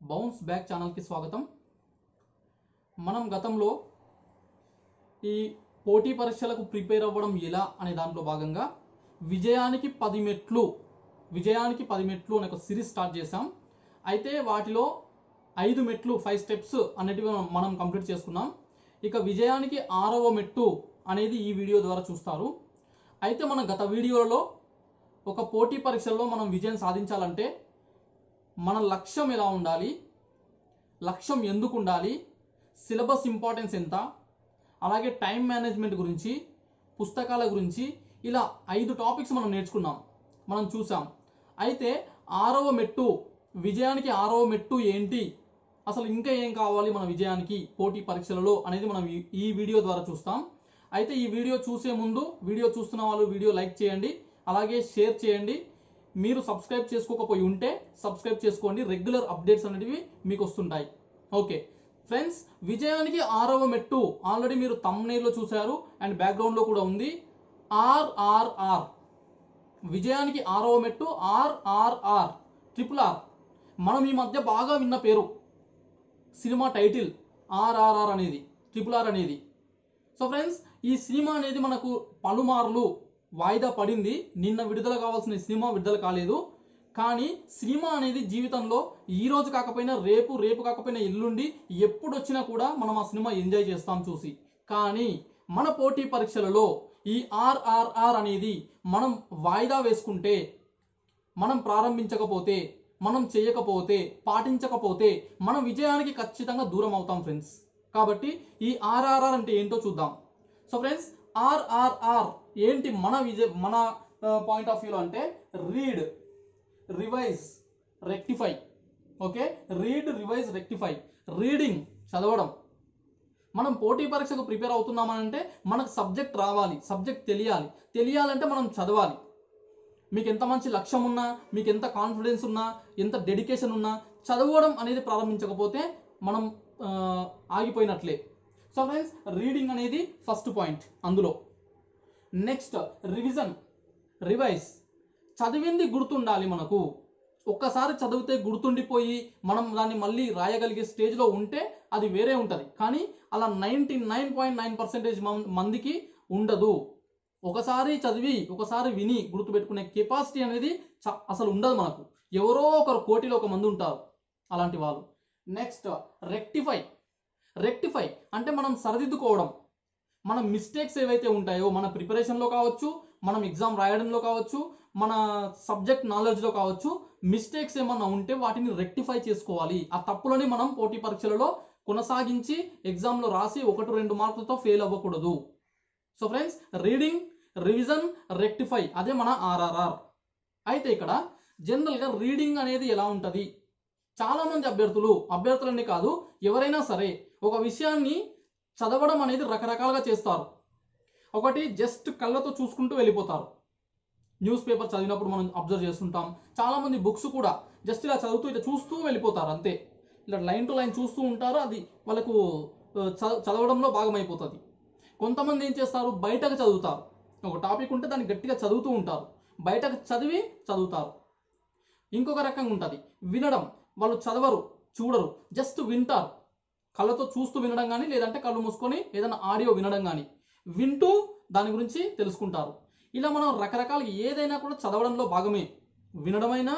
bounce back ఛానల్కి స్వాగతం మనం గతంలో ఈ పోటీ పరీక్షలకు ప్రిపేర్ అవ్వడం ఎలా అనే దాంట్లో భాగంగా విజయానికి పది మెట్లు విజయానికి పది మెట్లు అనే ఒక సిరీస్ స్టార్ట్ చేసాం అయితే వాటిలో ఐదు మెట్లు ఫైవ్ స్టెప్స్ అనేటివి మనం- మనం కంప్లీట్ చేసుకున్నాం ఇక విజయానికి ఆరవ మెట్టు అనేది ఈ వీడియో ద్వారా చూస్తారు అయితే మన గత వీడియోలో ఒక పోటీ పరీక్షల్లో మనం విజయం సాధించాలంటే మన లక్ష్యం ఎలా ఉండాలి లక్ష్యం ఎందుకు ఉండాలి సిలబస్ ఇంపార్టెన్స్ ఎంత అలాగే టైం మేనేజ్మెంట్ గురించి పుస్తకాల గురించి ఇలా ఐదు టాపిక్స్ మనం నేర్చుకున్నాం మనం చూసాం అయితే ఆరవ మెట్టు విజయానికి ఆరవ మెట్టు ఏంటి అసలు ఇంకా ఏం కావాలి మన విజయానికి పోటీ పరీక్షలలో అనేది మనం ఈ- ఈ వీడియో ద్వారా చూస్తాం అయితే ఈ వీడియో చూసే ముందు వీడియో చూస్తున్న వాళ్ళు వీడియో లైక్ చేయండి అలాగే షేర్ చేయండి మీరు సబ్స్క్రైబ్ చేసుకోకపోయి ఉంటే సబ్స్క్రైబ్ చేసుకోండి రెగ్యులర్ అప్డేట్స్ అనేటివి మీకు వస్తుంటాయి ఓకే ఫ్రెండ్స్ విజయానికి ఆరవ మెట్టు ఆల్రెడీ మీరు తమ్నేల్లో చూశారు అండ్ బ్యాక్గ్రౌండ్లో కూడా ఉంది ఆర్ఆర్ఆర్ విజయానికి ఆరవ మెట్టు ఆర్ఆర్ఆర్ ట్రిపుల్ ఆర్ మనం ఈ మధ్య బాగా విన్న పేరు సినిమా టైటిల్ ఆర్ఆర్ఆర్ అనేది ట్రిపుల్ ఆర్ అనేది సో ఫ్రెండ్స్ ఈ సినిమా అనేది మనకు పలుమార్లు వాయిదా పడింది నిన్న విడుదల కావాల్సిన సినిమా విడుదల కాలేదు కానీ సినిమా అనేది జీవితంలో ఈ రోజు కాకపోయినా రేపు రేపు కాకపోయినా ఎల్లుండి ఎప్పుడు వచ్చినా కూడా మనం ఆ సినిమా ఎంజాయ్ చేస్తాం చూసి కానీ మన పోటీ పరీక్షలలో ఈ ఆర్ఆర్ఆర్ అనేది మనం వాయిదా వేసుకుంటే మనం ప్రారంభించకపోతే మనం చేయకపోతే పాటించకపోతే మనం విజయానికి ఖచ్చితంగా దూరం అవుతాం ఫ్రెండ్స్ కాబట్టి ఈ ఆర్ఆర్ఆర్ అంటే ఏంటో చూద్దాం సో ఫ్రెండ్స్ ఆర్ఆర్ఆర్ ఏంటి మన విజయ మన పాయింట్ ఆఫ్ వ్యూలో అంటే read revise rectify okay read revise rectify reading చదవడం మనం పోటీ పరీక్షకు ప్రిపేర్ అవుతున్నామనంటే మనకు సబ్జెక్ట్ రావాలి సబ్జెక్ట్ తెలియాలి తెలియాలంటే మనం చదవాలి మీకు ఎంత మంచి లక్ష్యం ఉన్నా మీకు ఎంత కాన్ఫిడెన్స్ ఉన్నా ఎంత డెడికేషన్ ఉన్నా చదవడం అనేది ప్రారంభించకపోతే మనం ఆ, ఆగిపోయినట్లే సో ఫ్రెండ్స్ రీడింగ్ అనేది ఫస్ట్ పాయింట్ అందులో నెక్స్ట్ రివిజన్ రివైజ్ చదివింది గుర్తుండాలి మనకు ఒక్కసారి చదివితే గుర్తుండిపోయి మనం దాన్ని మళ్ళీ రాయగలిగే స్టేజ్లో ఉంటే అది వేరే ఉంటుంది కానీ అలా ninety nine point nine percentage మందికి ఉండదు ఒకసారి చదివి ఒకసారి విని గుర్తుపెట్టుకునే కెపాసిటీ అనేది చ- అసలు ఉండదు మనకు ఎవరో ఒకరు కోటిలో ఒక మంది ఉంటారు అలాంటి వాళ్ళు నెక్స్ట్ రెక్టిఫై రెక్టిఫై అంటే మనం సరిదిద్దుకోవడం మన మిస్టేక్స్ ఏవైతే ఉంటాయో మన ప్రిపరేషన్లో కావచ్చు మనం ఎగ్జామ్ రాయడంలో కావచ్చు మన సబ్జెక్ట్ నాలెడ్జ్లో కావచ్చు మిస్టేక్స్ ఏమన్నా ఉంటే వాటిని రెక్టిఫై చేసుకోవాలి ఆ తప్పులని మనం పోటీ పరీక్షలలో కొనసాగించి ఎగ్జామ్లో రాసి ఒకటి రెండు మార్కులతో ఫెయిల్ అవ్వకూడదు so friends reading revision rectify అదే మన ఆర్ఆర్ఆర్ అయితే ఇక్కడ జనరల్గా రీడింగ్ అనేది ఎలా ఉంటుంది చాలామంది అభ్యర్థులు అభ్యర్థులనే కాదు ఎవరైనా సరే ఒక విషయాన్ని చదవడం అనేది రకరకాలుగా చేస్తారు ఒకటి జస్ట్ కళ్ళతో చూసుకుంటూ వెళ్ళిపోతారు న్యూస్ పేపర్ చదివినప్పుడు మనం అబ్జర్వ్ చేస్తుంటాం చాలామంది బుక్స్ కూడా జస్ట్ ఇలా చదువుతూ ఇట్లా చూస్తూ వెళ్ళిపోతారు అంతే ఇలా లైన్ టు లైన్ చూస్తూ ఉంటారు అది వాళ్ళకు ఆ, చ- చదవడంలో భాగమైపోతుంది కొంతమంది ఏం చేస్తారు బయటకు చదువుతారు ఒక టాపిక్ ఉంటే దాన్ని గట్టిగా చదువుతూ ఉంటారు బయటకు చదివి చదువుతారు ఇంకొక రకంగా ఉంటుంది వినడం వాళ్ళు చదవరు చూడరు జస్ట్ వింటారు కళ్ళతో చూస్తూ వినడం కానీ లేదంటే కళ్ళు మూసుకొని ఏదైనా ఆడియో వినడం కానీ వింటూ దాని గురించి తెలుసుకుంటారు ఇలా మనం రకరకాల ఏదైనా కూడా చదవడంలో భాగమే వినడమైనా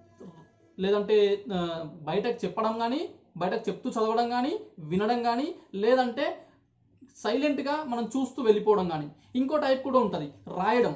లేదంటే ఆ, బయటకు చెప్పడం కానీ బయటకు చెప్తూ చదవడం కానీ వినడం కానీ లేదంటే సైలెంట్గా మనం చూస్తూ వెళ్ళిపోవడం కానీ ఇంకో టైప్ కూడా ఉంటుంది రాయడం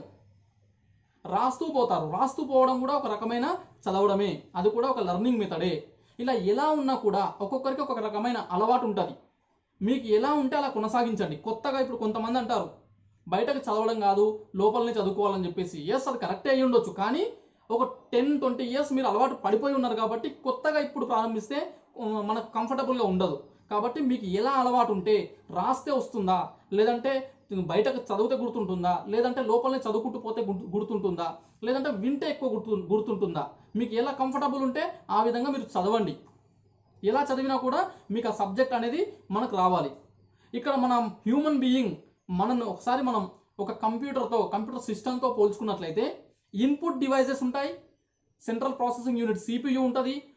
రాస్తూ పోతారు రాస్తూ పోవడం కూడా ఒక రకమైన చదవడమే అది కూడా ఒక లెర్నింగ్ మెథడే ఇలా ఎలా ఉన్నా కూడా ఒక్కొక్కరికి ఒక రకమైన అలవాటు ఉంటుంది మీకు ఎలా ఉంటే అలా కొనసాగించండి కొత్తగా ఇప్పుడు కొంతమంది అంటారు బయటకు చదవడం కాదు లోపలనే చదువుకోవాలని చెప్పేసి ఎస్ అది కరెక్టే అయ్యి ఉండొచ్చు కానీ ఒక టెన్ ట్వంటీ ఇయర్స్ మీరు అలవాటు పడిపోయి ఉన్నారు కాబట్టి కొత్తగా ఇప్పుడు ప్రారంభిస్తే ఉమ్, మనకు కంఫర్టబుల్గా ఉండదు కాబట్టి మీకు ఎలా అలవాటు ఉంటే రాస్తే వస్తుందా లేదంటే బయటకు చదివితే గుర్తుంటుందా లేదంటే లోపలనే చదువుకుంటూ పోతే గుర్తు- గుర్తుంటుందా లేదంటే వింటే ఎక్కువ గుర్తు గుర్తుంటుందా మీకు ఎలా కంఫర్టబుల్ ఉంటే ఆ విధంగా మీరు చదవండి ఎలా చదివినా కూడా మీకు ఆ సబ్జెక్ట్ అనేది మనకు రావాలి ఇక్కడ మనం హ్యూమన్ బీయింగ్ మనల్ని ఒకసారి మనం ఒక కంప్యూటర్తో కంప్యూటర్ సిస్టమ్తో పోల్చుకున్నట్లయితే ఇన్పుట్ డివైజెస్ ఉంటాయి సెంట్రల్ ప్రాసెసింగ్ యూనిట్ సిపియు ఉంటుంది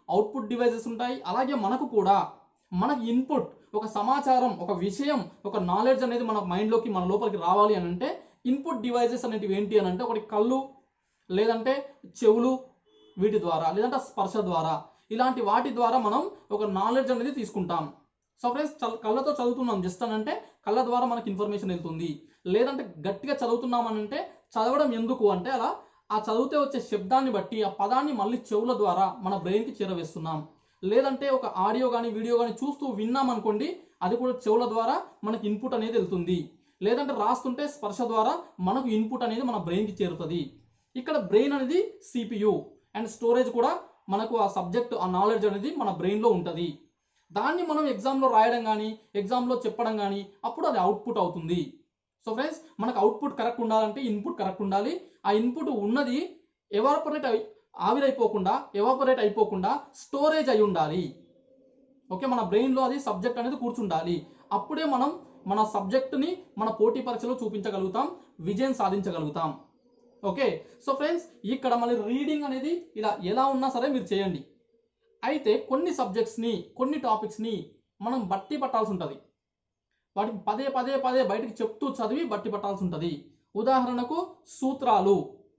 అవుట్పుట్ డివైజెస్ ఉంటాయి అలాగే మనకు కూడా మనకి ఇన్పుట్ ఒక సమాచారం ఒక విషయం ఒక నాలెడ్జ్ అనేది మన మైండ్లోకి మన లోపలికి రావాలి అని అంటే ఇన్పుట్ డివైజెస్ అనేటివి ఏంటి అని అంటే ఒకటి కళ్ళు లేదంటే చెవులు వీటి ద్వారా లేదంటే స్పర్శ ద్వారా ఇలాంటి వాటి ద్వారా మనం ఒక నాలెడ్జ్ అనేది తీసుకుంటాం సో ఫ్రెండ్స్ చల్- కళ్ళతో చదువుతున్నాం జస్ట్ అని అంటే కళ్ళ ద్వారా మనకి ఇన్ఫర్మేషన్ వెళ్తుంది లేదంటే గట్టిగా చదువుతున్నాం అని అంటే చదవడం ఎందుకు అంటే అలా ఆ చదివితే వచ్చే శబ్దాన్ని బట్టి ఆ పదాన్ని మళ్ళీ చెవుల ద్వారా మన బ్రెయిన్కి చేరవేస్తున్నాం లేదంటే ఒక ఆడియో కానీ వీడియో కానీ చూస్తూ విన్నాం అనుకోండి అది కూడా చెవుల ద్వారా మనకి ఇన్పుట్ అనేది వెళ్తుంది లేదంటే రాస్తుంటే స్పర్శ ద్వారా మనకు ఇన్పుట్ అనేది మన బ్రెయిన్కి చేరుతుంది ఇక్కడ బ్రెయిన్ అనేది సిపియు అండ్ స్టోరేజ్ కూడా మనకు ఆ సబ్జెక్ట్ ఆ నాలెడ్జ్ అనేది మన బ్రెయిన్లో ఉంటుంది దాన్ని మనం ఎగ్జామ్లో రాయడం కానీ ఎగ్జామ్లో చెప్పడం కానీ అప్పుడు అది అవుట్పుట్ అవుతుంది సో ఫ్రెండ్స్ మనకు అవుట్పుట్ కరెక్ట్ ఉండాలంటే ఇన్పుట్ కరెక్ట్ ఉండాలి ఆ ఇన్పుట్ ఉన్నది ఎవాపరేట్ అయి ఆవిరైపోకుండా ఎవాపరేట్ అయిపోకుండా స్టోరేజ్ అయి ఉండాలి ఓకే మన బ్రెయిన్లో అది సబ్జెక్ట్ అనేది కూర్చుండాలి అప్పుడే మనం మన సబ్జెక్ట్ని మన పోటీ పరీక్షలో చూపించగలుగుతాం విజయం సాధించగలుగుతాం ఓకే సో ఫ్రెండ్స్ ఇక్కడ మళ్ళీ రీడింగ్ అనేది ఇలా ఎలా ఉన్నా సరే మీరు చేయండి అయితే కొన్ని సబ్జెక్ట్స్ని కొన్ని టాపిక్స్ని మనం బట్టి పట్టాల్సి ఉంటుంది వాటికి పదే పదే పదే బయటికి చెప్తూ చదివి బట్టి పట్టాల్సి ఉంటుంది ఉదాహరణకు సూత్రాలు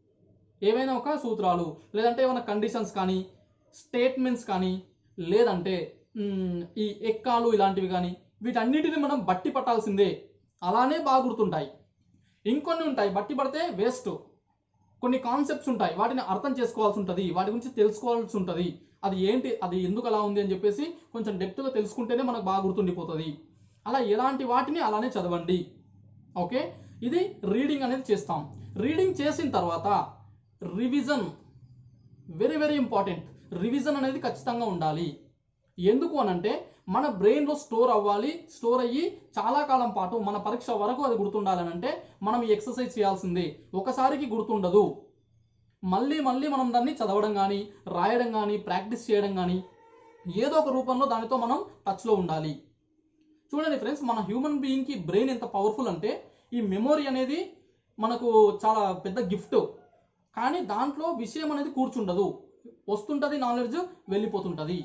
ఏవైనా ఒక సూత్రాలు లేదంటే ఏమైనా కండిషన్స్ కానీ స్టేట్మెంట్స్ కానీ లేదంటే మ్, ఈ ఎక్కాలు ఇలాంటివి కానీ వీటన్నిటిని మనం బట్టి పట్టాల్సిందే అలానే బాగా గుర్తుంటాయి ఇంకొన్ని ఉంటాయి బట్టి పడితే వేస్ట్ కొన్ని కాన్సెప్ట్స్ ఉంటాయి వాటిని అర్థం చేసుకోవాల్సి ఉంటుంది వాటి గురించి తెలుసుకోవాల్సి ఉంటుంది అది ఏంటి అది ఎందుకు అలా ఉంది అని చెప్పేసి కొంచెం డెప్త్గా తెలుసుకుంటేనే మనకు బాగా గుర్తుండిపోతుంది అలా ఎలాంటి వాటిని అలానే చదవండి ఓకే ఇది రీడింగ్ అనేది చేస్తాం రీడింగ్ చేసిన తర్వాత revision very very important revision అనేది ఖచ్చితంగా ఉండాలి ఎందుకు అనంటే మన బ్రెయిన్లో స్టోర్ అవ్వాలి స్టోర్ అయ్యి చాలా కాలం పాటు మన పరీక్ష వరకు అది గుర్తుండాలని అంటే మనం ఈ ఎక్సర్సైజ్ చేయాల్సిందే ఒకసారికి గుర్తుండదు మళ్ళీ మళ్ళీ మనం దాన్ని చదవడం కానీ రాయడం కానీ ప్రాక్టీస్ చేయడం కానీ ఏదో ఒక రూపంలో దానితో మనం టచ్లో ఉండాలి చూడండి ఫ్రెండ్స్ మన హ్యూమన్ బీయింగ్కి బ్రెయిన్ ఎంత పవర్ఫుల్ అంటే ఈ మెమొరీ అనేది మనకు చాలా పెద్ద గిఫ్ట్ కానీ దాంట్లో విషయం అనేది కూర్చుండదు వస్తుంటుంది నాలెడ్జ్ వెళ్ళిపోతుంటుంది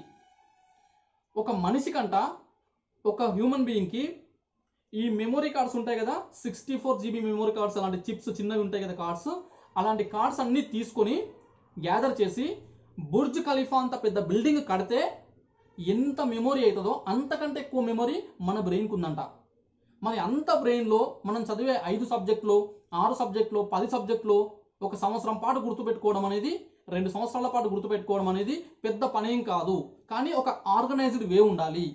ఒక మనిషికంట ఒక హ్యూమన్ బీయింగ్కి ఈ మెమొరీ కార్డ్స్ ఉంటాయి కదా sixty four GB memory cards అలాంటి చిప్స్ చిన్నవి ఉంటాయి కదా కార్డ్స్ అలాంటి కార్డ్స్ అన్నీ తీసుకొని గ్యాదర్ చేసి బుర్జ్ ఖలీఫా అంత పెద్ద బిల్డింగ్ కడితే ఎంత మెమొరీ అవుతుందో అంతకంటే ఎక్కువ మెమొరీ మన బ్రెయిన్కి ఉందంట మరి అంత బ్రెయిన్లో మనం చదివే ఐదు సబ్జెక్టులో ఆరు సబ్జెక్టులో పది సబ్జెక్టులో ఒక సంవత్సరం పాటు గుర్తుపెట్టుకోవడం అనేది రెండు సంవత్సరాల పాటు గుర్తుపెట్టుకోవడం అనేది పెద్ద పనేం కాదు కానీ ఒక ఆర్గనైజ్డ్ వే ఉండాలి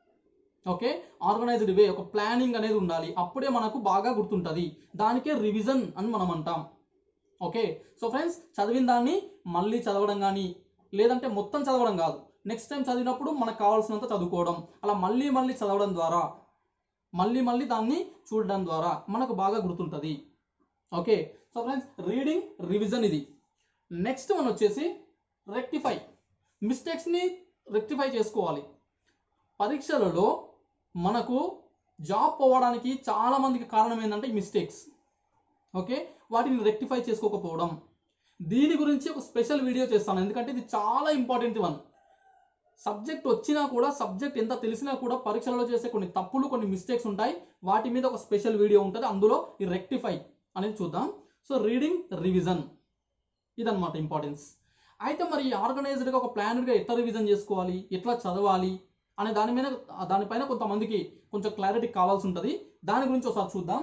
ఓకే ఆర్గనైజ్డ్ వే ఒక ప్లానింగ్ అనేది ఉండాలి అప్పుడే మనకు బాగా గుర్తుంటుంది దానికే రివిజన్ అని మనం అంటాం ఓకే సో ఫ్రెండ్స్ చదివిన దాన్ని మళ్ళీ చదవడం కానీ లేదంటే మొత్తం చదవడం కాదు నెక్స్ట్ టైం చదివినప్పుడు మనకు కావాల్సినంత చదువుకోవడం అలా మళ్ళీ మళ్ళీ చదవడం ద్వారా మళ్ళీ మళ్ళీ దాన్ని చూడడం ద్వారా మనకు బాగా గుర్తుంటుంది okay so friends reading revision ఇది నెక్స్ట్ మనం వచ్చేసి రెక్టిఫై మిస్టేక్స్ని రెక్టిఫై చేసుకోవాలి పరీక్షలలో మనకు జాబ్ పోవడానికి చాలా మందికి కారణం ఏంటంటే ఈ మిస్టేక్స్ ఓకే వాటిని రెక్టిఫై చేసుకోకపోవడం దీని గురించి ఒక స్పెషల్ వీడియో చేస్తాను ఎందుకంటే ఇది చాలా ఇంపార్టెంట్ వన్ సబ్జెక్ట్ వచ్చినా కూడా సబ్జెక్ట్ ఎంత తెలిసినా కూడా పరీక్షలలో చేసే కొన్ని తప్పులు కొన్ని మిస్టేక్స్ ఉంటాయి వాటి మీద ఒక స్పెషల్ వీడియో ఉంటుంది అందులో ఈ రెక్టిఫై అనేది చూద్దాం సో రీడింగ్ రివిజన్ ఇదన్నమాట ఇంపార్టెన్స్ అయితే మరి ఆర్గనైజ్డ్గా ఒక ప్లానెడ్గా ఎట్లా రివిజన్ చేసుకోవాలి ఎట్లా చదవాలి అనే దాని మీద దానిపైన కొంతమందికి కొంచెం క్లారిటీ కావాల్సి ఉంటుంది దాని గురించి ఒకసారి చూద్దాం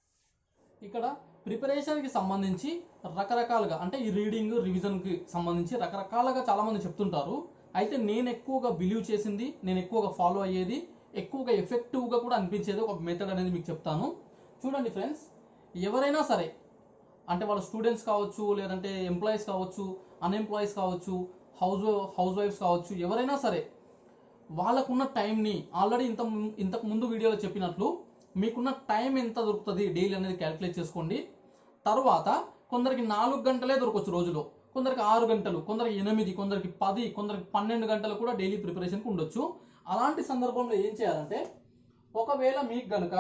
ఇక్కడ ప్రిపరేషన్కి సంబంధించి రకరకాలుగా అంటే ఈ రీడింగ్ రివిజన్కి సంబంధించి రకరకాలుగా చాలామంది చెప్తుంటారు అయితే నేను ఎక్కువగా బిలీవ్ చేసింది నేను ఎక్కువగా ఫాలో అయ్యేది ఎక్కువగా ఎఫెక్టివ్గా కూడా అనిపించేది ఒక మెథడ్ అనేది మీకు చెప్తాను చూడండి ఫ్రెండ్స్ ఎవరైనా సరే అంటే వాళ్ళ స్టూడెంట్స్ కావచ్చు లేదంటే ఎంప్లాయీస్ కావచ్చు అన్ఎంప్లాయీస్ కావచ్చు హౌస్ హౌస్ వైఫ్స్ కావచ్చు ఎవరైనా సరే వాళ్ళకున్న టైంని ఆల్రెడీ ఇంత ము- ఇంతకు ముందు వీడియోలో చెప్పినట్లు మీకున్న టైం ఎంత దొరుకుతుంది డైలీ అనేది క్యాలిక్యులేట్ చేసుకోండి తర్వాత కొందరికి నాలుగు గంటలే దొరకవచ్చు రోజులో కొందరికి ఆరు గంటలు కొందరికి ఎనిమిది కొందరికి పది కొందరికి పన్నెండు గంటలు కూడా డైలీ ప్రిపరేషన్కి ఉండొచ్చు అలాంటి సందర్భంలో ఏం చేయాలంటే ఒకవేళ మీకు గనుక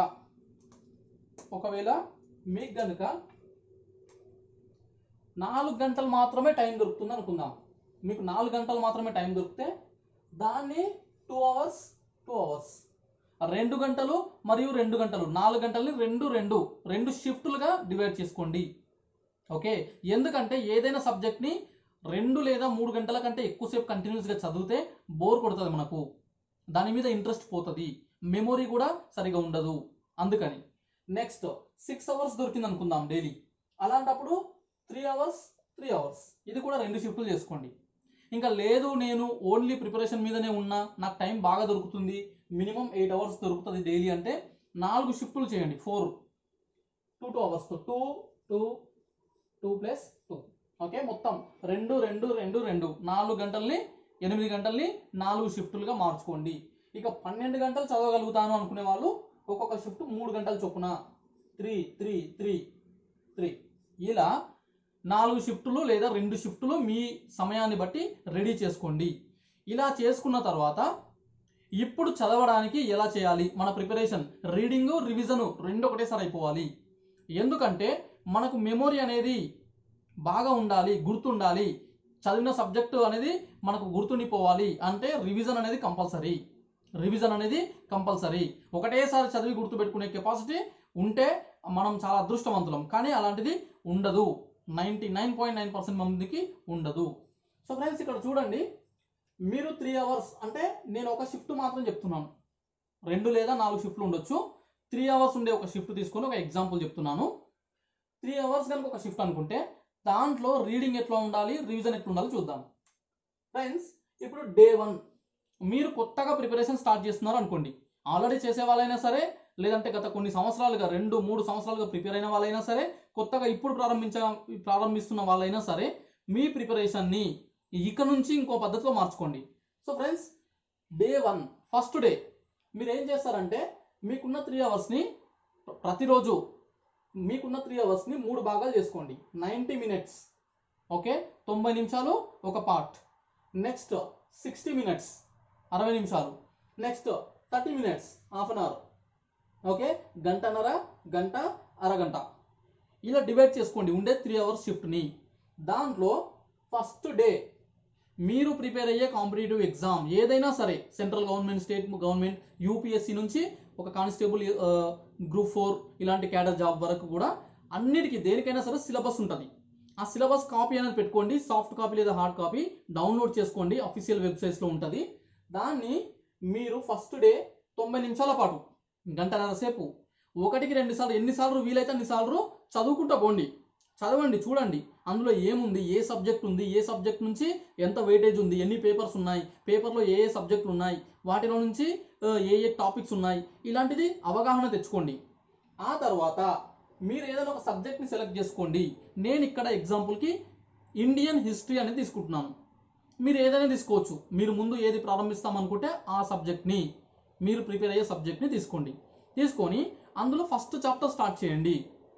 ఒకవేళ మీకు గనుక నాలుగు గంటలు మాత్రమే టైం దొరుకుతుంది అనుకుందాం మీకు నాలుగు గంటలు మాత్రమే టైం దొరికితే దాన్ని టూ అవర్స్ టూ అవర్స్ రెండు గంటలు మరియు రెండు గంటలు నాలుగు గంటల్ని రెండు రెండు రెండు షిఫ్టులుగా డివైడ్ చేసుకోండి ఓకే ఎందుకంటే ఏదైనా సబ్జెక్ట్ని రెండు లేదా మూడు గంటల కంటే ఎక్కువసేపు కంటిన్యూస్గా చదివితే బోర్ కొడుతుంది మనకు దాని మీద ఇంట్రెస్ట్ పోతుంది మెమొరీ కూడా సరిగా ఉండదు అందుకని నెక్స్ట్ సిక్స్ అవర్స్ దొరికింది అనుకుందాం డైలీ అలాంటప్పుడు త్రీ అవర్స్ త్రీ అవర్స్ ఇది కూడా రెండు షిఫ్ట్లు చేసుకోండి ఇంకా లేదు నేను ఓన్లీ ప్రిపరేషన్ మీదనే ఉన్నా నాకు టైం బాగా దొరుకుతుంది మినిమం ఎయిట్ అవర్స్ దొరుకుతుంది డైలీ అంటే నాలుగు షిఫ్ట్లు చేయండి four two two hours two two two plus two okay మొత్తం రెండు రెండు రెండు రెండు నాలుగు గంటల్ని ఎనిమిది గంటల్ని నాలుగు షిఫ్టులుగా మార్చుకోండి ఇక పన్నెండు గంటలు చదవగలుగుతాను అనుకునే వాళ్ళు ఒక్కొక్క షిఫ్ట్ మూడు గంటలు చొప్పున త్రీ త్రీ త్రీ త్రీ ఇలా నాలుగు షిఫ్టులు లేదా రెండు షిఫ్టులు మీ సమయాన్ని బట్టి రెడీ చేసుకోండి ఇలా చేసుకున్న తర్వాత ఇప్పుడు చదవడానికి ఎలా చేయాలి మన ప్రిపరేషన్ రీడింగు రివిజను రెండు ఒకటేసారి అయిపోవాలి ఎందుకంటే మనకు మెమొరీ అనేది బాగా ఉండాలి గుర్తుండాలి చదివిన సబ్జెక్టు అనేది మనకు గుర్తుండిపోవాలి అంటే రివిజన్ అనేది కంపల్సరీ రివిజన్ అనేది కంపల్సరీ ఒకటేసారి చదివి గుర్తుపెట్టుకునే కెపాసిటీ ఉంటే మనం చాలా అదృష్టవంతులం కానీ అలాంటిది ఉండదు ninety nine point nine percent మందికి ఉండదు సో ఫ్రెండ్స్ ఇక్కడ చూడండి మీరు త్రీ అవర్స్ అంటే నేను ఒక షిఫ్ట్ మాత్రం చెప్తున్నాను రెండు లేదా నాలుగు షిఫ్ట్లు ఉండొచ్చు త్రీ అవర్స్ ఉండే ఒక షిఫ్ట్ తీసుకొని ఒక ఎగ్జాంపుల్ చెప్తున్నాను త్రీ అవర్స్ కనుక ఒక షిఫ్ట్ అనుకుంటే దాంట్లో రీడింగ్ ఎట్లా ఉండాలి రివిజన్ ఎట్లా ఉండాలి చూద్దాం ఫ్రెండ్స్ ఇప్పుడు డే వన్ మీరు కొత్తగా ప్రిపరేషన్ స్టార్ట్ చేస్తున్నారు అనుకోండి ఆల్రెడీ చేసే వాళ్ళైనా సరే లేదంటే గత కొన్ని సంవత్సరాలుగా రెండు మూడు సంవత్సరాలుగా ప్రిపేర్ అయిన వాళ్ళైనా సరే కొత్తగా ఇప్పుడు ప్రారంభించ ప్రారంభిస్తున్న వాళ్ళైనా సరే మీ ప్రిపరేషన్ని ఇక నుంచి ఇంకో పద్ధతిలో మార్చుకోండి so friends day one first day మీరు ఏం చేస్తారంటే మీకున్న త్రీ అవర్స్ని ప్రతిరోజు మీకున్న త్రీ అవర్స్ని మూడు భాగాలు చేసుకోండి నైంటీ మినిట్స్ ఓకే తొంభై నిమిషాలు ఒక పార్ట్ నెక్స్ట్ సిక్స్టీ మినిట్స్ అరవై నిమిషాలు next thirty minutes half an hour okay గంటన్నర గంట అరగంట ఇలా డివైడ్ చేసుకోండి ఉండే త్రీ అవర్స్ షిఫ్ట్ని దాంట్లో ఫస్ట్ డే మీరు ప్రిపేర్ అయ్యే కాంపిటేటివ్ ఎగ్జామ్ ఏదైనా సరే central government state government UPSC నుంచి ఒక కానిస్టేబుల్ గ్రూప్ ఫోర్ ఇలాంటి క్యాడర్ జాబ్ వరకు కూడా అన్నిటికీ దేనికైనా సరే సిలబస్ ఉంటుంది ఆ సిలబస్ కాపీ అనేది పెట్టుకోండి సాఫ్ట్ కాపీ లేదా హార్డ్ కాపీ డౌన్లోడ్ చేసుకోండి అఫీషియల్ వెబ్సైట్స్లో ఉంటుంది దాన్ని మీరు ఫస్ట్ డే తొంభై నిమిషాల పాటు గంటన్నర సేపు ఒకటికి రెండు సార్లు ఎన్నిసార్లు వీలైతే అన్నిసార్లు చదువుకుంటా పోండి చదవండి చూడండి అందులో ఏముంది ఏ సబ్జెక్ట్ ఉంది ఏ సబ్జెక్ట్ నుంచి ఎంత వెయిటేజ్ ఉంది ఎన్ని పేపర్స్ ఉన్నాయి పేపర్లో ఏ ఏ సబ్జెక్టులు ఉన్నాయి వాటిలో నుంచి ఆ, ఏ ఏ టాపిక్స్ ఉన్నాయి ఇలాంటిది అవగాహన తెచ్చుకోండి ఆ తర్వాత మీరు ఏదైనా ఒక సబ్జెక్ట్ని సెలెక్ట్ చేసుకోండి నేను ఇక్కడ ఎగ్జాంపుల్కి ఇండియన్ హిస్టరీ అనేది తీసుకుంటున్నాను మీరు ఏదైనా తీసుకోవచ్చు మీరు ముందు ఏది ప్రారంభిస్తాం అనుకుంటే ఆ సబ్జెక్ట్ని మీరు ప్రిపేర్ అయ్యే సబ్జెక్ట్ని తీసుకోండి తీసుకొని అందులో ఫస్ట్ చాప్టర్ స్టార్ట్ చేయండి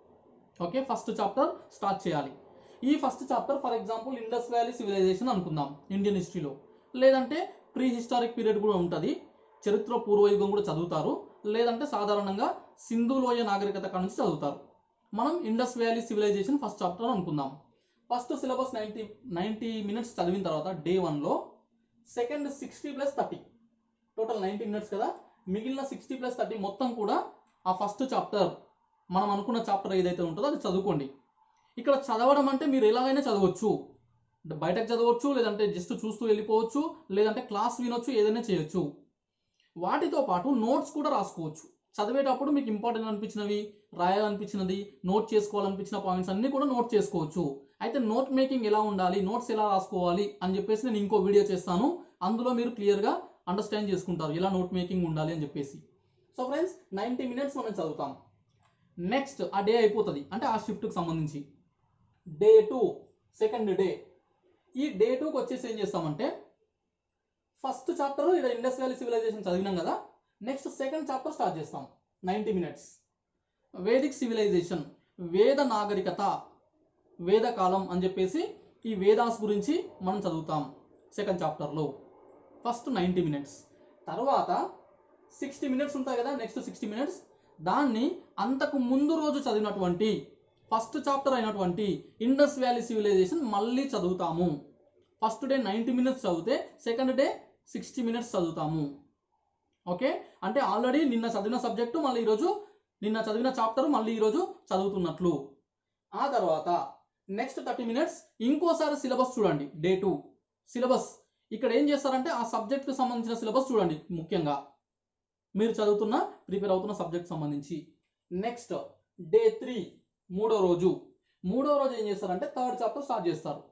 ఓకే ఫస్ట్ చాప్టర్ స్టార్ట్ చేయాలి ఈ first chapter for example Indus valley civilisation అనుకుందాం ఇండియన్ హిస్టరీలో లేదంటే ప్రీ హిస్టారిక్ పీరియడ్ కూడా ఉంటుంది చరిత్ర పూర్వయుగం కూడా చదువుతారు లేదంటే సాధారణంగా సింధు లోయ నాగరికత కాడ నుంచి చదువుతారు మనం Indus valley civilisation first chapter అనుకుందాం first syllabus ninety ninety minutes చదివిన తర్వాత డే వన్లో second sixty plus thirty total ninety minutes కదా మిగిలిన సిక్స్టీ ప్లస్ థర్టీ మొత్తం కూడా ఆ ఫస్ట్ చాప్టర్ మనం అనుకున్న చాప్టర్ ఏదైతే ఉంటుందో అది చదువుకోండి ఇక్కడ చదవడం అంటే మీరు ఎలాగైనా చదవచ్చు బయటకు చదవచ్చు లేదంటే జస్ట్ చూస్తూ వెళ్ళిపోవచ్చు లేదంటే క్లాస్ వినొచ్చు ఏదైనా చేయొచ్చు వాటితో పాటు నోట్స్ కూడా రాసుకోవచ్చు చదివేటప్పుడు మీకు ఇంపార్టెంట్ అనిపించినవి రాయాలనిపించినది నోట్ చేసుకోవాలనిపించిన పాయింట్స్ అన్ని కూడా నోట్ చేసుకోవచ్చు అయితే నోట్ మేకింగ్ ఎలా ఉండాలి నోట్స్ ఎలా రాసుకోవాలి అని చెప్పేసి నేను ఇంకో వీడియో చేస్తాను అందులో మీరు క్లియర్గా అండర్స్టాండ్ చేసుకుంటారు ఎలా నోట్ మేకింగ్ ఉండాలి అని చెప్పేసి సో ఫ్రెండ్స్ నైంటీ మినిట్స్ మనం చదువుతాం నెక్స్ట్ ఆ డే అయిపోతుంది అంటే ఆ షిఫ్ట్కి సంబంధించి డే టూ సెకండ్ డే ఈ డే టూకి వచ్చేసి ఏం చేస్తామంటే ఫస్ట్ చాప్టర్ ఇక్కడ ఇండస్ వ్యాలీ సివిలైజేషన్ చదివినాం కదా నెక్స్ట్ సెకండ్ చాప్టర్ స్టార్ట్ చేస్తాం నైంటీ మినిట్స్ వేదిక్ సివిలైజేషన్ వేద నాగరికత వేద కాలం అని చెప్పేసి ఈ వేదాస్ గురించి మనం చదువుతాం సెకండ్ చాప్టర్లో ఫస్ట్ నైంటీ మినిట్స్ తర్వాత సిక్స్టీ మినిట్స్ ఉంటాయి కదా నెక్స్ట్ సిక్స్టీ మినిట్స్ దాన్ని అంతకు ముందు రోజు చదివినటువంటి ఫస్ట్ చాప్టర్ అయినటువంటి ఇండస్ వ్యాలీ సివిలైజేషన్ మళ్ళీ చదువుతాము ఫస్ట్ డే నైంటీ మినిట్స్ చదివితే సెకండ్ డే సిక్స్టీ మినిట్స్ చదువుతాము ఓకే అంటే ఆల్రెడీ నిన్న చదివిన సబ్జెక్టు మళ్ళీ ఈరోజు నిన్న చదివిన చాప్టర్ మళ్ళీ ఈరోజు చదువుతున్నట్లు ఆ తర్వాత నెక్స్ట్ థర్టీ మినిట్స్ ఇంకోసారి సిలబస్ చూడండి డే టూ సిలబస్ ఇక్కడ ఏం చేస్తారంటే ఆ సబ్జెక్ట్కి సంబంధించిన సిలబస్ చూడండి ముఖ్యంగా మీరు చదువుతున్న ప్రిపేర్ అవుతున్న సబ్జెక్ట్ సంబంధించి నెక్స్ట్ డే త్రీ మూడో రోజు మూడో రోజు ఏం చేస్తారంటే థర్డ్ చాప్టర్ స్టార్ట్ చేస్తారు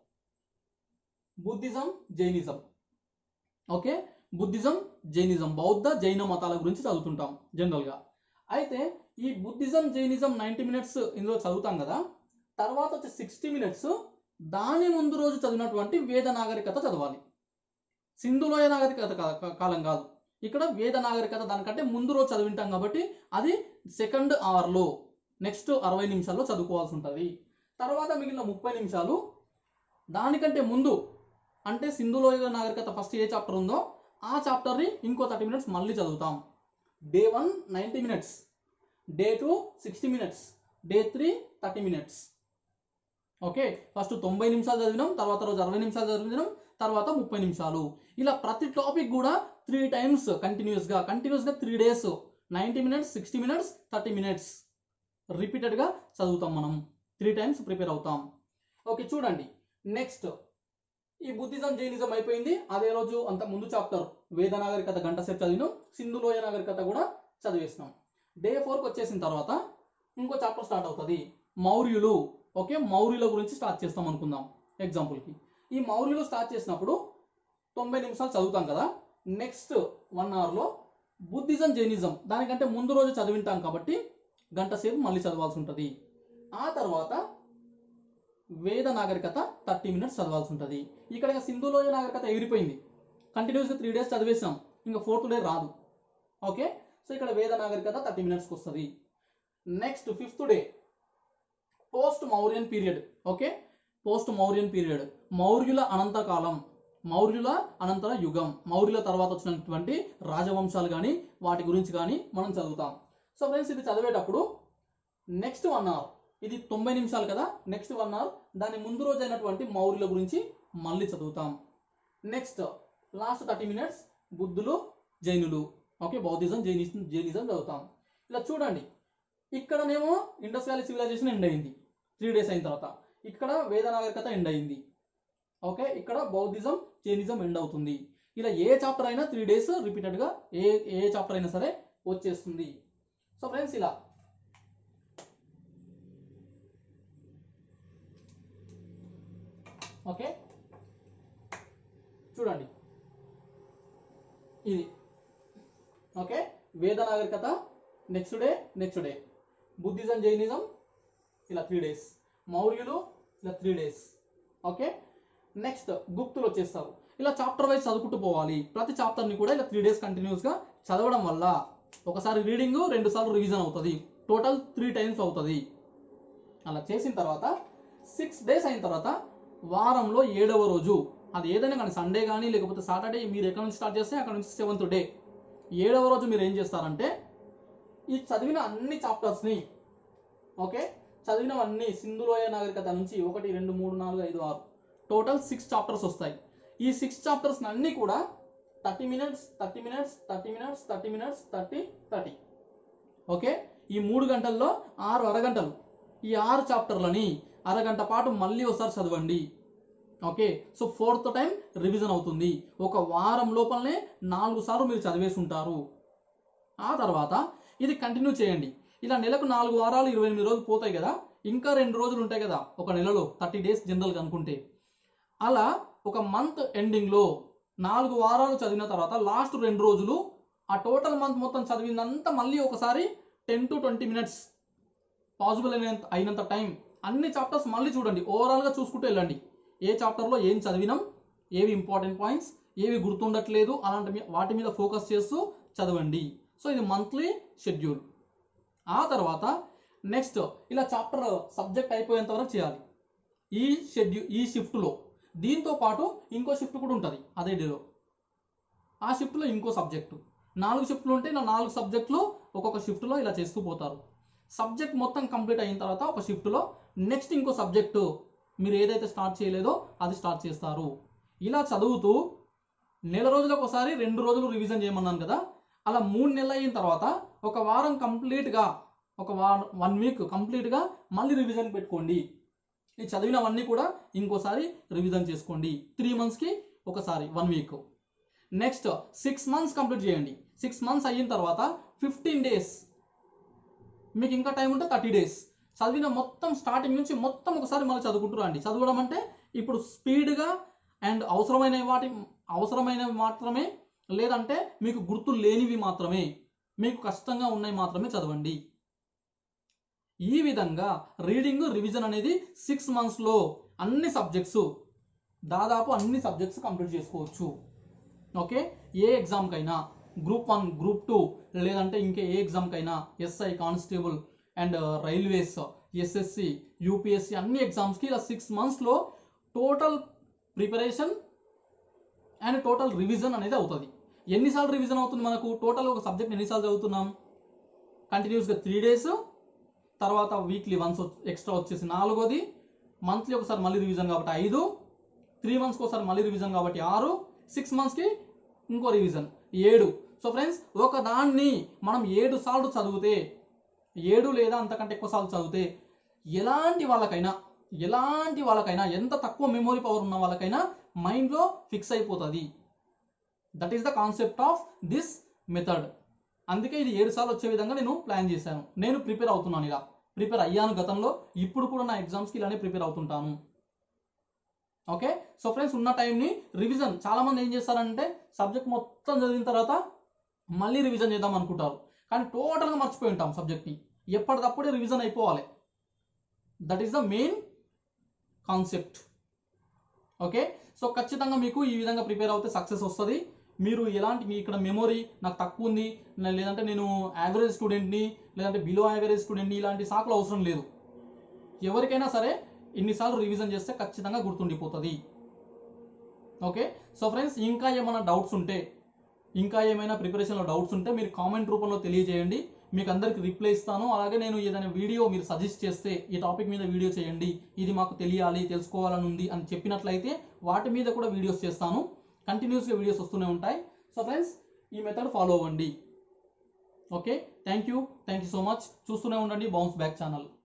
Buddhism Jainism okay Buddhism Jainism బౌద్ధ జైన మతాల గురించి చదువుతుంటాం జనరల్గా అయితే ఈ బుద్ధిజం జైనిజం నైంటీ మినిట్స్ ఇందులో చదువుతాం కదా తర్వాత వచ్చి సిక్స్టీ మినిట్స్ దాని ముందు రోజు చదివినటువంటి వేద నాగరికత చదవాలి సింధులోయ నాగరికత కా- కా- కాలం కాదు ఇక్కడ వేద నాగరికత దానికంటే ముందు రోజు చదివింటాం కాబట్టి అది సెకండ్ అవర్లో నెక్స్ట్ అరవై నిమిషాల్లో చదువుకోవాల్సి ఉంటుంది తర్వాత మిగిలిన ముప్పై నిమిషాలు దానికంటే ముందు అంటే సింధులోయ నాగరికత ఫస్ట్ ఏ చాప్టర్ ఉందో ఆ చాప్టర్ని ఇంకో థర్టీ మినిట్స్ మళ్ళీ చదువుతాం day one ninety minutes day two sixty minutes day three thirty minutes okay first తొంభై నిమిషాలు చదివినాం తర్వాత రోజు అరవై నిమిషాలు చదివినాం తర్వాత ముప్పై నిమిషాలు ఇలా ప్రతి టాపిక్ కూడా త్రీ టైమ్స్ కంటిన్యూస్గా కంటిన్యూస్గా three days ninety minutes sixty minutes thirty minutes రిపీటెడ్గా చదువుతాం మనం త్రీ టైమ్స్ ప్రిపేర్ అవుతాం ఓకే చూడండి నెక్స్ట్ ఈ బుద్ధిజం జైనిజం అయిపోయింది అదే రోజు అంత ముందు చాప్టర్ వేద నాగరికత గంట సేపు చదివినాం సింధులోయ నాగరికత కూడా చదివేసినాం డే ఫోర్కి వచ్చేసిన తర్వాత ఇంకో చాప్టర్ స్టార్ట్ అవుతుంది మౌర్యులు ఓకే మౌర్యుల గురించి స్టార్ట్ చేస్తాం అనుకుందాం ఎగ్జాంపుల్కి ఈ మౌర్యులు స్టార్ట్ చేసినప్పుడు తొంభై నిమిషాలు చదువుతాం కదా నెక్స్ట్ వన్ అవర్లో బుద్ధిజం జైనిజం దానికంటే ముందు రోజు చదివింటాం కాబట్టి గంట సేపు మళ్ళీ చదవాల్సి ఉంటుంది ఆ తర్వాత వేద నాగరికత థర్టీ మినిట్స్ చదవాల్సి ఉంటుంది ఇక్కడ ఇంకా సింధులోయ నాగరికత ఎగిరిపోయింది కంటిన్యూస్గా త్రీ డేస్ చదివేసాం ఇంకా ఫోర్త్ డే రాదు ఓకే సో ఇక్కడ వేద నాగరికత థర్టీ మినిట్స్కి వస్తుంది next fifth day post Mauryan period okay post Mauryan period మౌర్యుల అనంతకాలం మౌర్యుల అనంతర యుగం మౌర్యుల తర్వాత వచ్చినటువంటి రాజవంశాలు కానీ వాటి గురించి కానీ మనం చదువుతాం సో ఫ్రెండ్స్ ఇది చదివేటప్పుడు నెక్స్ట్ వన్ అవర్ ఇది తొంభై నిమిషాలు కదా నెక్స్ట్ వన్ అవర్ దాని ముందు రోజు అయినటువంటి మౌర్యుల గురించి మళ్ళీ చదువుతాం నెక్స్ట్ లాస్ట్ థర్టీ మినిట్స్ బుద్ధులు జైనులు ఓకే బౌద్ధిజం జైనిజం జైనిజం చదువుతాం ఇలా చూడండి ఇక్కడనేమో ఇండస్ వ్యాలీ సివిలైజేషన్ ఎండ్ అయింది త్రీ డేస్ అయిన తర్వాత ఇక్కడ వేద నాగరికత ఎండ్ అయింది ఓకే ఇక్కడ బౌద్ధిజం జైనిజం ఎండ్ అవుతుంది ఇలా ఏ చాప్టర్ అయినా త్రీ డేస్ రిపీటెడ్గా ఏ ఏ చాప్టర్ అయినా సరే వచ్చేస్తుంది సో ఫ్రెండ్స్ ఇలా ఓకే చూడండి ఇది ఓకే వేద నాగరికత next day next day Buddhism Jainism ఇలా త్రీ డేస్ మౌర్యులు ఇలా త్రీ డేస్ ఓకే నెక్స్ట్ గుప్తులు వచ్చేస్తారు ఇలా చాప్టర్ వైజ్ చదువుకుంటూ పోవాలి ప్రతి చాప్టర్ని కూడా ఇలా త్రీ డేస్ కంటిన్యూస్గా చదవడం వల్ల ఒకసారి రీడింగ్ రెండు సార్లు రివిజన్ అవుతుంది టోటల్ త్రీ టైమ్స్ అవుతుంది అలా చేసిన తర్వాత సిక్స్ డేస్ అయిన తర్వాత వారంలో ఏడవ రోజు అది ఏదైనా కానీ సండే కానీ లేకపోతే సాటర్డే మీరు ఎక్కడ నుంచి స్టార్ట్ చేస్తే అక్కడ నుంచి సెవెంత్ డే ఏడవ రోజు మీరు ఏం చేస్తారంటే ఈ చదివిన అన్ని చాప్టర్స్ని ఓకే చదివినవన్నీ సింధులోయ నాగరికత నుంచి ఒకటి రెండు మూడు నాలుగు ఐదు ఆరు టోటల్ సిక్స్ చాప్టర్స్ వస్తాయి ఈ సిక్స్ చాప్టర్స్ అన్నీ కూడా thirty minutes thirty minutes thirty minutes thirty minutes thirty thirty okay ఈ మూడు గంటల్లో ఆరు అరగంటలు ఈ ఆరు చాప్టర్లని అరగంట పాటు మళ్ళీ ఒకసారి చదవండి okay so fourth time revision అవుతుంది ఒక వారం లోపలనే నాలుగు సార్లు మీరు చదివేసి ఉంటారు ఆ తర్వాత ఇది కంటిన్యూ చేయండి ఇలా నెలకు నాలుగు వారాలు ఇరవై ఎనిమిది రోజులు పోతాయి కదా ఇంకా రెండు రోజులు ఉంటాయి కదా ఒక నెలలో థర్టీ డేస్ జనరల్గా అనుకుంటే అలా ఒక మంత్ ఎండింగ్లో నాలుగు వారాలు చదివిన తర్వాత లాస్ట్ రెండు రోజులు ఆ టోటల్ మంత్ మొత్తం చదివిందంతా మళ్ళీ ఒకసారి ten to twenty minutes possible అయినంత అయినంత టైం అన్ని చాప్టర్స్ మళ్ళీ చూడండి ఓవరాల్గా చూసుకుంటూ వెళ్ళండి ఏ చాప్టర్లో ఏం చదివినాం ఏవి ఇంపార్టెంట్ పాయింట్స్ ఏవి గుర్తుండట్లేదు అలాంటి మీ- వాటి మీద ఫోకస్ చేస్తూ చదవండి సో ఇది మంత్లీ షెడ్యూల్ ఆ తర్వాత నెక్స్ట్ ఇలా చాప్టర్ సబ్జెక్ట్ అయిపోయేంత వరకు చేయాలి ఈ షెడ్యూల్ ఈ షిఫ్ట్లో దీంతో పాటు ఇంకో షిఫ్ట్ కూడా ఉంటుంది అదే డేలో ఆ షిఫ్ట్లో ఇంకో సబ్జెక్టు నాలుగు షిఫ్ట్లు ఉంటే ఇలా నాలుగు సబ్జెక్టులు ఒక్కొక్క షిఫ్ట్లో ఇలా చేస్తూ పోతారు సబ్జెక్ట్ మొత్తం కంప్లీట్ అయిన తర్వాత ఒక షిఫ్ట్లో నెక్స్ట్ ఇంకో సబ్జెక్టు మీరు ఏదైతే స్టార్ట్ చేయలేదో అది స్టార్ట్ చేస్తారు ఇలా చదువుతూ నెల రోజులకు ఒకసారి రెండు రోజులు రివిజన్ చేయమన్నాను కదా అలా మూడు నెలలు అయిన తర్వాత ఒక వారం కంప్లీట్గా ఒక వారం వన్ వీక్ కంప్లీట్గా మళ్ళీ రివిజన్ పెట్టుకోండి ఈ చదివినవన్నీ కూడా ఇంకోసారి రివిజన్ చేసుకోండి త్రీ మంత్స్కి ఒకసారి one week next six months complete చేయండి సిక్స్ మంత్స్ అయిన తర్వాత ఫిఫ్టీన్ డేస్ మీకు ఇంకా టైం ఉంటే థర్టీ డేస్ చదివిన మొత్తం స్టార్టింగ్ నుంచి మొత్తం ఒకసారి మళ్ళీ చదువుకుంటూ రండి చదవడం అంటే ఇప్పుడు స్పీడ్గా అండ్ అవసరమైన వాటి అవసరమైనవి మాత్రమే లేదంటే మీకు గుర్తు లేనివి మాత్రమే మీకు కష్టంగా ఉన్నాయి మాత్రమే చదవండి ఈ విధంగా రీడింగ్ రివిజన్ అనేది సిక్స్ మంత్స్లో అన్ని సబ్జెక్ట్స్ దాదాపు అన్ని సబ్జెక్ట్స్ కంప్లీట్ చేసుకోవచ్చు ఓకే ఏ ఎగ్జామ్కైనా గ్రూప్ వన్ గ్రూప్ టూ లేదంటే ఇంకే ఏ ఎగ్జామ్కైనా SI constable and railways SSC UPSC అన్ని ఎగ్జామ్స్కి ఇలా సిక్స్ మంత్స్లో total preparation and total revision అనేది అవుతుంది ఎన్నిసార్లు రివిజన్ అవుతుంది మనకు టోటల్ ఒక సబ్జెక్ట్ ఎన్నిసార్లు చదువుతున్నాం కంటిన్యూస్గా త్రీ డేస్ తర్వాత వీక్లీ వన్స్ ఎక్స్ట్రా వచ్చేసి నాలుగోది మంత్లీ ఒకసారి మళ్ళీ రివిజన్ కాబట్టి ఐదు త్రీ మంత్స్కి ఒకసారి మళ్ళీ రివిజన్ కాబట్టి ఆరు సిక్స్ మంత్స్కి ఇంకో రివిజన్ ఏడు సో ఫ్రెండ్స్ ఒక దాన్ని మనం ఏడు సార్లు చదివితే ఏడు లేదా అంతకంటే ఎక్కువ సార్లు చదివితే ఎలాంటి వాళ్ళకైనా ఎలాంటి వాళ్ళకైనా ఎంత తక్కువ మెమొరీ పవర్ ఉన్న వాళ్ళకైనా మైండ్లో ఫిక్స్ అయిపోతుంది that is the concept of this method అందుకే ఇది ఏడు సార్లు వచ్చే విధంగా నేను ప్లాన్ చేశాను నేను ప్రిపేర్ అవుతున్నాను ఇలా ప్రిపేర్ అయ్యాను గతంలో ఇప్పుడు కూడా నా ఎగ్జామ్స్కి ఇలానే ప్రిపేర్ అవుతుంటాను ఓకే సో ఫ్రెండ్స్ ఉన్న టైంని రివిజన్ చాలా మంది ఏం చేస్తారంటే సబ్జెక్ట్ మొత్తం చదివిన తర్వాత మళ్ళీ రివిజన్ చేద్దాం అనుకుంటారు కానీ టోటల్గా మర్చిపోయి ఉంటాం సబ్జెక్ట్ని ఎప్పటికప్పుడే రివిజన్ అయిపోవాలి that is the main concept okay so ఖచ్చితంగా మీకు ఈ విధంగా ప్రిపేర్ అవుతే సక్సెస్ వస్తుంది మీరు ఎలాంటి మీ ఇక్కడ మెమొరీ నాకు తక్కువ ఉంది నా- లేదంటే నేను యావరేజ్ స్టూడెంట్ని లేదంటే బిలో యావరేజ్ స్టూడెంట్ని ఇలాంటి సాకులు అవసరం లేదు ఎవరికైనా సరే ఇన్నిసార్లు రివిజన్ చేస్తే ఖచ్చితంగా గుర్తుండిపోతుంది ఓకే సో ఫ్రెండ్స్ ఇంకా ఏమైనా డౌట్స్ ఉంటే ఇంకా ఏమైనా ప్రిపరేషన్లో డౌట్స్ ఉంటే మీరు కామెంట్ రూపంలో తెలియజేయండి మీకు అందరికి రిప్లై ఇస్తాను అలాగే నేను ఏదైనా వీడియో మీరు సజెస్ట్ చేస్తే ఈ టాపిక్ మీద వీడియో చేయండి ఇది మాకు తెలియాలి తెలుసుకోవాలని ఉంది అని చెప్పినట్లయితే వాటి మీద కూడా వీడియోస్ చేస్తాను కంటిన్యూస్గా వీడియోస్ వస్తూనే ఉంటాయి సో ఫ్రెండ్స్ ఈ మెథడ్ ఫాలో అవ్వండి okay thank you thank you so much చూస్తూనే ఉండండి బౌన్స్ బ్యాక్ ఛానల్